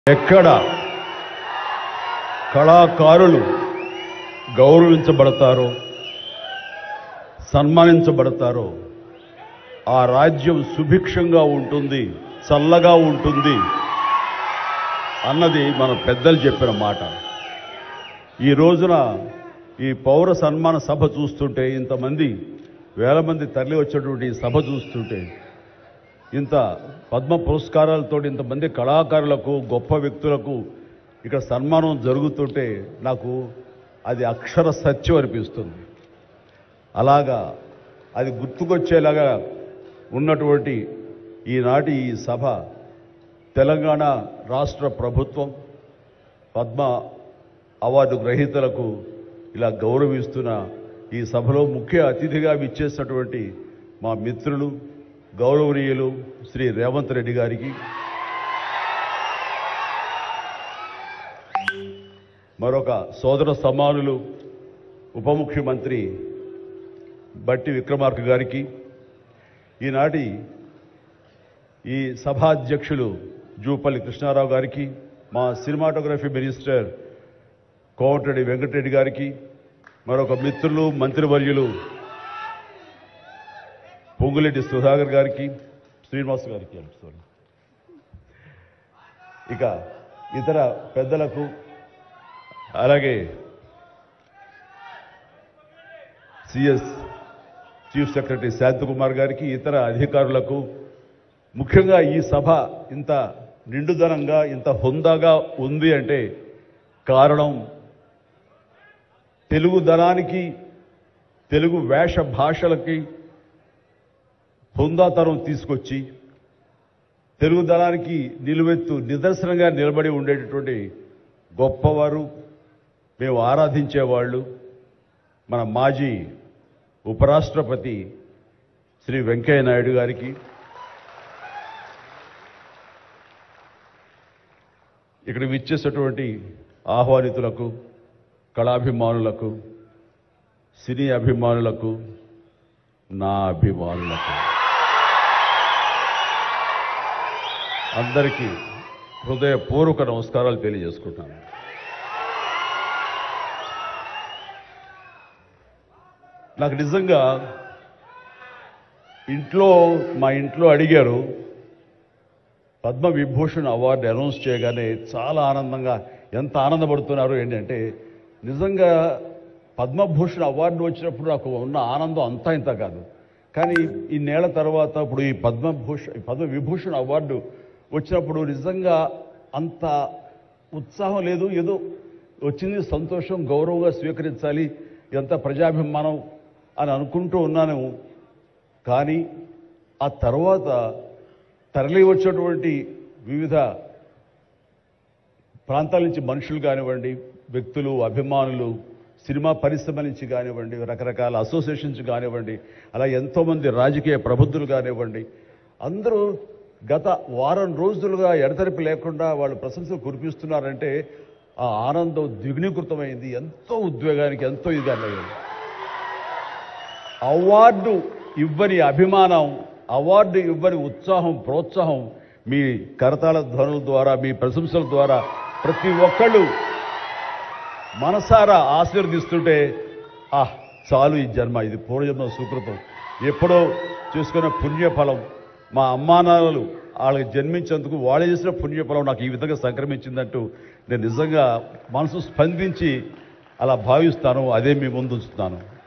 ఎక్కడ కళాకారులు గౌరవించబడతారో సన్మానించబడతారో ఆ రాజ్యం సుభిక్షంగా ఉంటుంది చల్లగా ఉంటుంది అన్నది మన పెద్దలు చెప్పిన మాట ఈ రోజున ఈ పౌర సన్మాన సభ చూస్తుంటే ఇంతమంది వేల మంది తరలి వచ్చేటువంటి ఈ సభ చూస్తుంటే ఇంత పద్మ పురస్కారాలతో ఇంతమంది కళాకారులకు గొప్ప వ్యక్తులకు ఇక్కడ సన్మానం జరుగుతుంటే నాకు అది అక్షర సత్యం అనిపిస్తుంది అలాగా అది గుర్తుకొచ్చేలాగా ఉన్నటువంటి ఈనాటి ఈ సభ తెలంగాణ రాష్ట్ర ప్రభుత్వం పద్మ అవార్డు గ్రహీతలకు ఇలా గౌరవిస్తున్న ఈ సభలో ముఖ్య అతిథిగా విచ్చేసినటువంటి మా మిత్రులు గౌరవనీయులు శ్రీ రేవంత్ రెడ్డి గారికి మరొక సోదర సమానులు ఉప ముఖ్యమంత్రి బట్టి విక్రమార్క గారికి ఈనాటి ఈ సభాధ్యక్షులు జూపల్లి కృష్ణారావు గారికి మా సినిమాటోగ్రఫీ మినిస్టర్ కోమటిరెడ్డి వెంకటరెడ్డి గారికి మరొక మిత్రులు మంత్రివర్యులు పొంగులెడ్డి సుధాకర్ గారికి శ్రీనివాస్ గారికి I'm sorry. ఇక ఇతర పెద్దలకు అలాగే సిఎస్ చీఫ్ సెక్రటరీ శాంతకుమార్ గారికి ఇతర అధికారులకు ముఖ్యంగా ఈ సభ ఇంత నిండుదనంగా ఇంత హుందాగా ఉంది అంటే కారణం తెలుగుదనానికి తెలుగు వేష భాషలకి హుందాతనం తీసుకొచ్చి తెలుగుదనానికి నిలువెత్తు నిదర్శనంగా నిలబడి ఉండేటటువంటి గొప్పవారు మేము ఆరాధించేవాళ్ళు మన మాజీ ఉపరాష్ట్రపతి శ్రీ వెంకయ్య నాయుడు గారికి ఇక్కడ విచ్చేసినటువంటి ఆహ్వానితులకు కళాభిమానులకు సినీ అభిమానులకు నా అభిమానులకు అందరికీ హృదయపూర్వక నమస్కారాలు తెలియజేసుకుంటాను నాకు నిజంగా ఇంట్లో మా ఇంట్లో అడిగారు పద్మ విభూషణ్ అవార్డు అనౌన్స్ చేయగానే చాలా ఆనందంగా ఎంత ఆనందపడుతున్నారు ఏంటంటే నిజంగా పద్మభూషణ్ అవార్డు వచ్చినప్పుడు నాకు ఉన్న ఆనందం అంతా ఇంత కాదు కానీ ఈ నేల తర్వాత ఇప్పుడు ఈ పద్మభూషణ్ ఈ పద్మ విభూషణ్ అవార్డు వచ్చినప్పుడు నిజంగా అంత ఉత్సాహం లేదు ఏదో వచ్చింది సంతోషం గౌరవంగా స్వీకరించాలి ఎంత ప్రజాభిమానం అని అనుకుంటూ ఉన్నాను కానీ ఆ తర్వాత తరలి వచ్చేటువంటి వివిధ ప్రాంతాల నుంచి మనుషులు కానివ్వండి వ్యక్తులు అభిమానులు సినిమా పరిశ్రమ నుంచి కానివ్వండి రకరకాల అసోసియేషన్స్ కానివ్వండి అలా ఎంతోమంది రాజకీయ ప్రబుద్ధులు కానివ్వండి అందరూ గత వారం రోజులుగా ఎడతెరిపి లేకుండా వాళ్ళు ప్రశంసలు కురిపిస్తున్నారంటే ఆ ఆనందం ద్విగుణీకృతమైంది ఎంతో ఉద్వేగానికి ఎంతో ఇదిగా అయ్యింది అవార్డు ఇవ్వని అభిమానం అవార్డు ఇవ్వని ఉత్సాహం ప్రోత్సాహం మీ కరతాళ ధ్వనుల ద్వారా మీ ప్రశంసల ద్వారా ప్రతి ఒక్కళ్ళు మనసారా ఆశీర్వదిస్తుంటే ఆ చాలు ఈ జన్మ ఇది పూర్వజన్మ సుకృతం ఎప్పుడో చేసుకున్న పుణ్యఫలం మా అమ్మానాన్నలు వాళ్ళకి జన్మించేందుకు వాళ్ళు చేసిన పుణ్యఫలం నాకు ఈ విధంగా సంక్రమించిందంటూ నేను నిజంగా మనసు స్పందించి అలా భావిస్తాను అదే మీ ముందు ఉంచుతాను